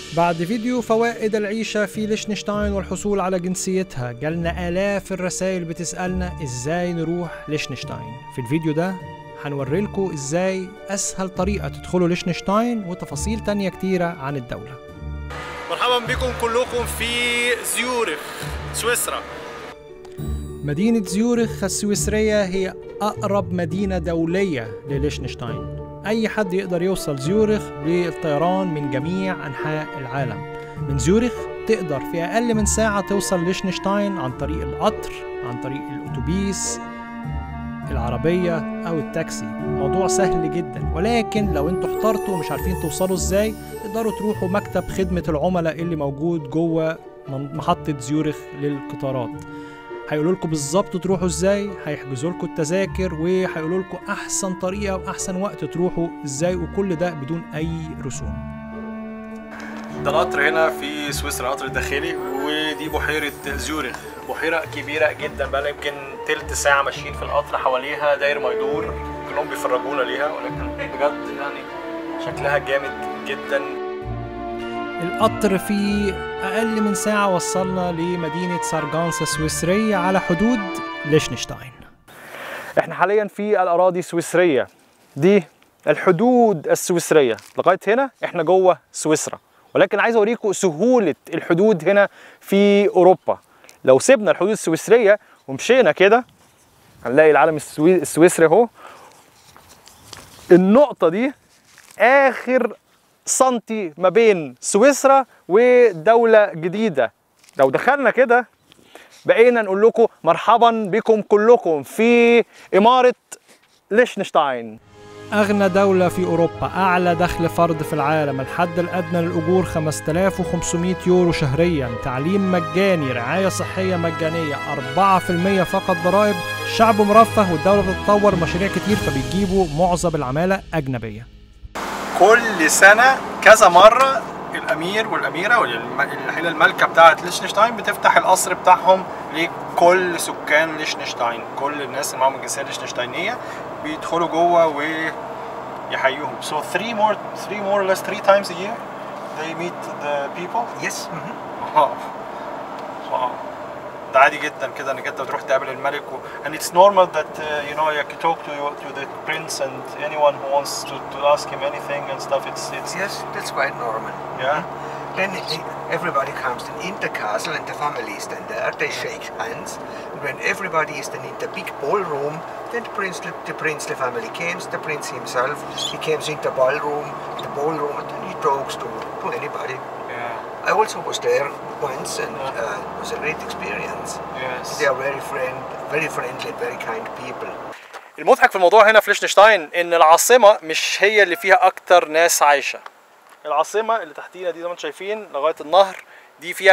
بعد فيديو فوائد العيشة في ليشنشتاين والحصول على جنسيتها جالنا آلاف الرسائل بتسألنا إزاي نروح ليشنشتاين في الفيديو ده هنوري لكم إزاي أسهل طريقة تدخلوا ليشنشتاين وتفاصيل تانية كتيرة عن الدولة مرحبا بكم كلكم في زيورخ سويسرا مدينة زيورخ السويسرية هي أقرب مدينة دولية لليشنشتاين أي حد يقدر يوصل زيورخ بالطيران من جميع أنحاء العالم من زيورخ تقدر في أقل من ساعة توصل ليشنشتاين عن طريق القطر عن طريق الأتوبيس العربية أو التاكسي موضوع سهل جدا ولكن لو انتوا احترتوا ومش عارفين توصلوا ازاي تقدروا تروحوا مكتب خدمة العملاء اللي موجود جوه محطة زيورخ للقطارات هيقولوا لكم بالظبط تروحوا ازاي هيحجزوا لكم التذاكر وهيقولوا لكم احسن طريقه واحسن وقت تروحوا ازاي وكل ده بدون اي رسوم ده القطر هنا في سويسرا قطر داخلي ودي بحيرة زيورخ بحيرة كبيرة جدا بقى يمكن تلت ساعة ماشيين في القطر حواليها داير ما يدور كلهم بيفرجونا ليها ولكن بجد يعني شكلها جامد جدا القطر في أقل من ساعة وصلنا لمدينة سارجانسا السويسرية على حدود ليشنشتاين احنا حاليا في الأراضي السويسرية دي الحدود السويسرية لغاية هنا احنا جوه سويسرا ولكن عايز اوريكم سهولة الحدود هنا في أوروبا لو سيبنا الحدود السويسرية ومشينا كده هنلاقي العالم السوي... السويسري اهو النقطة دي آخر سنتي ما بين سويسرا ودولة جديدة لو دخلنا كده بقينا نقول لكم مرحبا بكم كلكم في إمارة ليشنشتاين أغنى دولة في أوروبا أعلى دخل فرد في العالم الحد الأدنى للأجور 5500 يورو شهريا تعليم مجاني رعاية صحية مجانية 4% فقط ضرائب شعب مرفه والدولة بتتطور مشاريع كتير فبيجيبوا معظم العمالة أجنبية كل سنة كذا مرة الأمير والأميرة والعيلة المالكة بتاعت ليشنشتاين بتفتح القصر بتاعهم لكل سكان ليشنشتاين كل الناس اللي معاهم الجنسية الليشنشتاينية بيدخلوا جوه ويحيوهم so three more three more or less three times a year they meet the people Yes. واو واو ده عادي جدا كده انك انت بتروح تقابل الملك و... and it's normal that uh, you know you can talk to to the prince and anyone who wants to, to ask him anything and stuff it's it's Yes, that's quite normal. yeah Then i- everybody comes then in the castle and the family is then there. They shake hands. And when everybody is then in the big ballroom, then the princely, the princely family comes. The prince himself, he comes in the ballroom, the ballroom, and then he talks to, to anybody. yeah I also was there once, and uh, it was a great experience. yes They are very friend, very friendly, very kind people. المضحك في الموضوع هنا في ليشنشتاين ان العاصمه مش هي اللي فيها اكتر ناس عايشه العاصمه اللي تحتينا دي زي ما انتم شايفين لغايه النهر دي فيها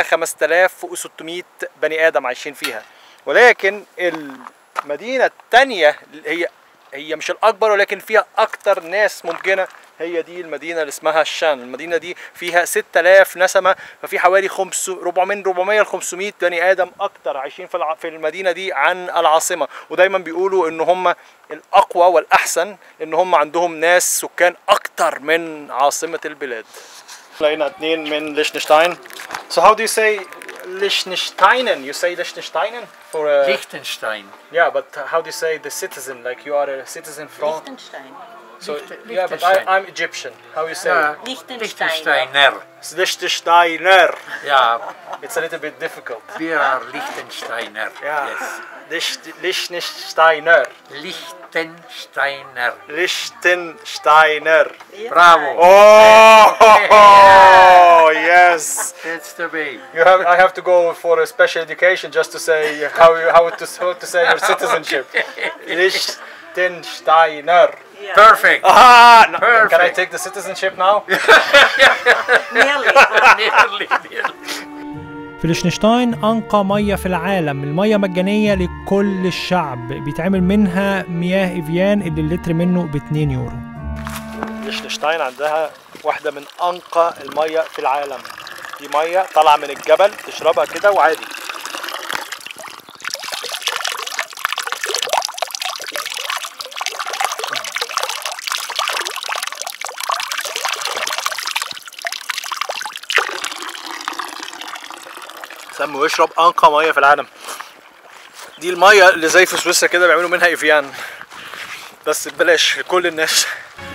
5600 بني ادم عايشين فيها ولكن المدينه الثانيه هي هي مش الاكبر ولكن فيها اكتر ناس ممكنه هي دي المدينه اللي اسمها الشان المدينه دي فيها 6000 نسمه ففي حوالي 500 400 400 ل 500 بني ادم اكتر عايشين في الع- في المدينه دي عن العاصمه ودايما بيقولوا ان هم الاقوى والاحسن ان هم عندهم ناس سكان اكتر من عاصمه البلاد لقينا اتنين من ليشنشتاين So how do you say Liechtensteinen? You say Liechtensteinen for a Liechtenstein. yeah, but how do you say the citizen? Like you are a citizen from Liechtenstein. So Liechtenstein. yeah, but I, I'm Egyptian. How you say? Ja, it? Liechtensteiner. Liechtensteiner. Liechtensteiner. Ja, It's a little bit difficult. we are Liechtensteiner. Yeah. Yes. Licht- Liechtensteiner. Liechtensteiner. Liechtensteiner. Bravo. Oh, yes. That's the way. You have, I have to go for a special education just to say how you, how to how to say your citizenship. Liechtensteiner. Perfect. Ah, no. can I Perfect. take the citizenship now? Nearly. nearly, nearly. في ليشنشتاين أنقى مية في العالم المية مجانية لكل الشعب بيتعمل منها مياه إفيان اللي اللتر منه ب 2 يورو ليشنشتاين عندها واحدة من أنقى المية في العالم دي مية طالعة من الجبل تشربها كده وعادي سم ويشرب انقى ميه في العالم دي الميه اللي زي في سويسرا كده بيعملوا منها ايفيان بس ببلاش لكل الناس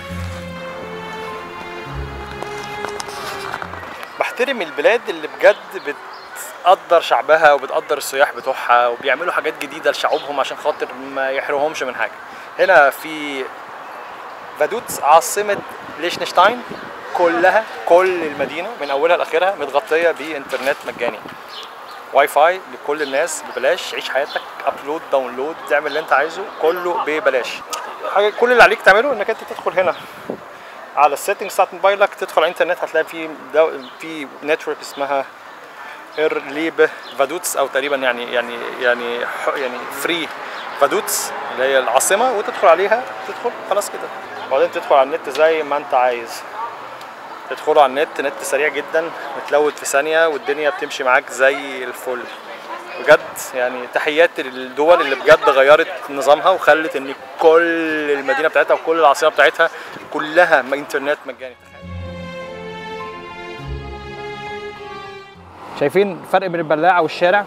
بحترم البلاد اللي بجد بتقدر شعبها وبتقدر السياح بتوعها وبيعملوا حاجات جديده لشعوبهم عشان خاطر ما يحرمهمش من حاجه هنا في فادوتس عاصمه ليشنشتاين كلها كل المدينه من اولها لاخرها متغطيه بانترنت مجاني واي فاي لكل الناس ببلاش عيش حياتك ابلود داونلود تعمل اللي انت عايزه كله ببلاش حاجه كل اللي عليك تعمله انك انت تدخل هنا على السيتنجز بتاعت موبايلك تدخل على الانترنت هتلاقي في دو... في نتورك اسمها اير ليب فادوتس او تقريبا يعني يعني يعني ح- يعني فري فادوتس اللي هي العاصمه وتدخل عليها تدخل خلاص كده وبعدين تدخل على النت زي ما انت عايز تدخلوا على النت نت سريع جدا متلود في ثانيه والدنيا بتمشي معاك زي الفل بجد يعني تحيات للدول اللي بجد غيرت نظامها وخلت ان كل المدينه بتاعتها وكل العاصمه بتاعتها كلها م- انترنت مجاني شايفين الفرق بين البلاعه والشارع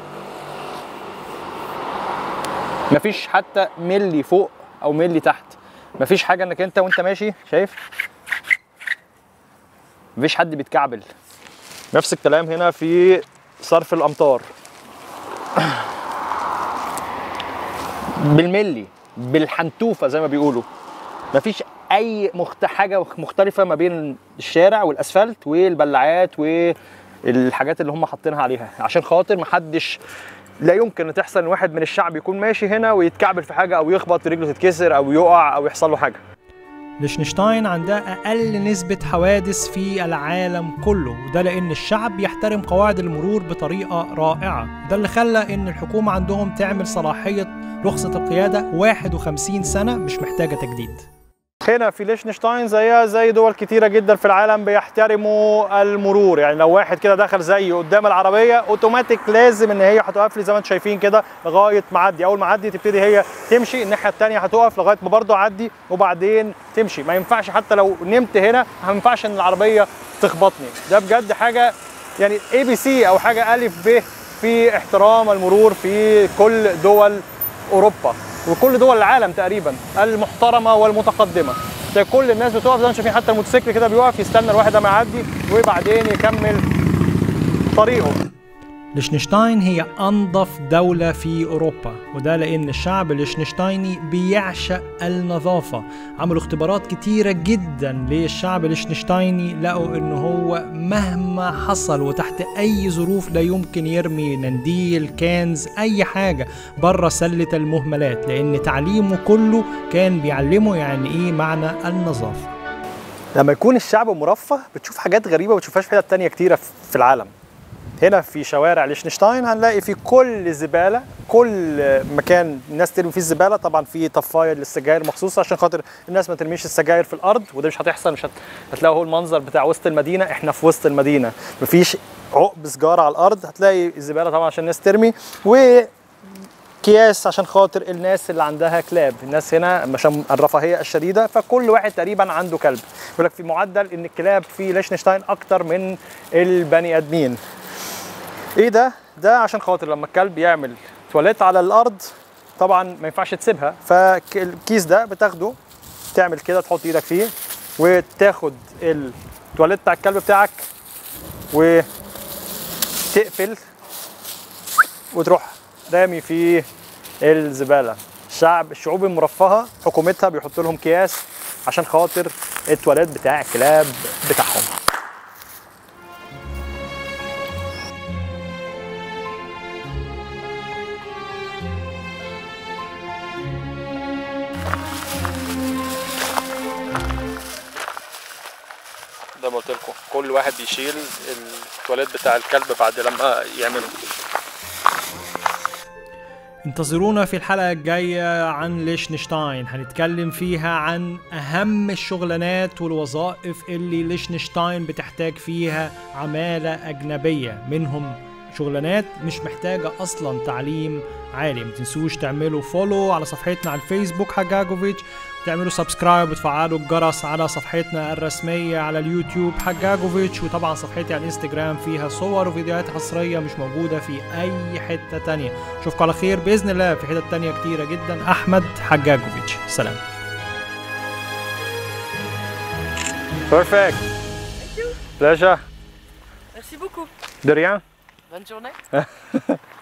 مفيش حتى ملي فوق او ملي تحت مفيش حاجه انك انت وانت ماشي شايف مفيش حد بيتكعبل نفس الكلام هنا في صرف الامطار بالملي بالحنتوفه زي ما بيقولوا مفيش اي مخت... حاجه مختلفه ما بين الشارع والاسفلت والبلاعات والحاجات اللي هم حاطينها عليها عشان خاطر محدش لا يمكن ان تحصل ان واحد من الشعب يكون ماشي هنا ويتكعبل في حاجه او يخبط رجله تتكسر او يقع او يحصل له حاجه ليشنشتاين عندها أقل نسبة حوادث في العالم كله وده لأن الشعب يحترم قواعد المرور بطريقة رائعة ده اللي خلى إن الحكومة عندهم تعمل صلاحية رخصة القيادة 51 سنة مش محتاجة تجديد هنا في ليشنشتاين زيها زي دول كتيرة جدا في العالم بيحترموا المرور يعني لو واحد كده دخل زي قدام العربية اوتوماتيك لازم ان هي هتقف لي زي ما انتم شايفين كده لغاية ما اعدي اول ما اعدي تبتدي هي تمشي الناحية التانية هتقف لغاية ما برضه اعدي وبعدين تمشي ما ينفعش حتى لو نمت هنا ما ينفعش ان العربية تخبطني ده بجد حاجة يعني اي بي سي او حاجة الف ب في احترام المرور في كل دول اوروبا وكل دول العالم تقريبا المحترمه والمتقدمه تلاقي كل الناس بتقف زي ما انتم شايفين حتى الموتوسيكل كده بيقف يستنى الواحد ده ما يعدي وبعدين يكمل طريقه ليشنشتاين هي أنظف دولة في أوروبا وده لأن الشعب الليشنشتايني بيعشق النظافة عملوا اختبارات كتيرة جدا للشعب الليشنشتايني لقوا إن هو مهما حصل وتحت أي ظروف لا يمكن يرمي منديل كانز أي حاجة بره سلة المهملات لأن تعليمه كله كان بيعلمه يعني إيه معنى النظافة لما يكون الشعب مرفه بتشوف حاجات غريبه ما بتشوفهاش في حتت تانية كتيره في العالم هنا في شوارع ليشنشتاين هنلاقي في كل زباله كل مكان الناس ترمي فيه الزباله طبعا في طفايه للسجاير مخصوصه عشان خاطر الناس ما ترميش السجاير في الارض وده مش هتحصل مش هت... هتلاقوا هو المنظر بتاع وسط المدينه احنا في وسط المدينه مفيش عقب سجاره على الارض هتلاقي الزباله طبعا عشان الناس ترمي و اكياس عشان خاطر الناس اللي عندها كلاب الناس هنا عشان الرفاهيه الشديده فكل واحد تقريبا عنده كلب يقول لك في معدل ان الكلاب في ليشنشتاين اكتر من البني ادمين ايه ده ده عشان خاطر لما الكلب يعمل تواليت على الارض طبعا ما ينفعش تسيبها فالكيس ده بتاخده تعمل كده تحط ايدك فيه وتاخد التواليت بتاع الكلب بتاعك وتقفل وتروح رامي فيه الزباله الشعب الشعوب المرفهه حكومتها بيحط لهم اكياس عشان خاطر التواليت بتاع الكلاب بتاعهم زي ما قلت لكم كل واحد بيشيل التواليت بتاع الكلب بعد لما يعمله انتظرونا في الحلقة الجاية عن ليشنشتاين هنتكلم فيها عن أهم الشغلانات والوظائف اللي ليشنشتاين بتحتاج فيها عمالة أجنبية منهم شغلانات مش محتاجة أصلا تعليم عالي ما تنسوش تعملوا فولو على صفحتنا على الفيسبوك حجاجوفيتش تعملوا سبسكرايب وتفعلوا الجرس على صفحتنا الرسمية على اليوتيوب حجاجوفيتش وطبعا صفحتي على الانستجرام فيها صور وفيديوهات حصرية مش موجودة في أي حتة تانية أشوفكم على خير بإذن الله في حتت تانية كتيرة جدا أحمد حجاجوفيتش سلام Perfect. Pleasure. Merci beaucoup. De rien. Bonne journée.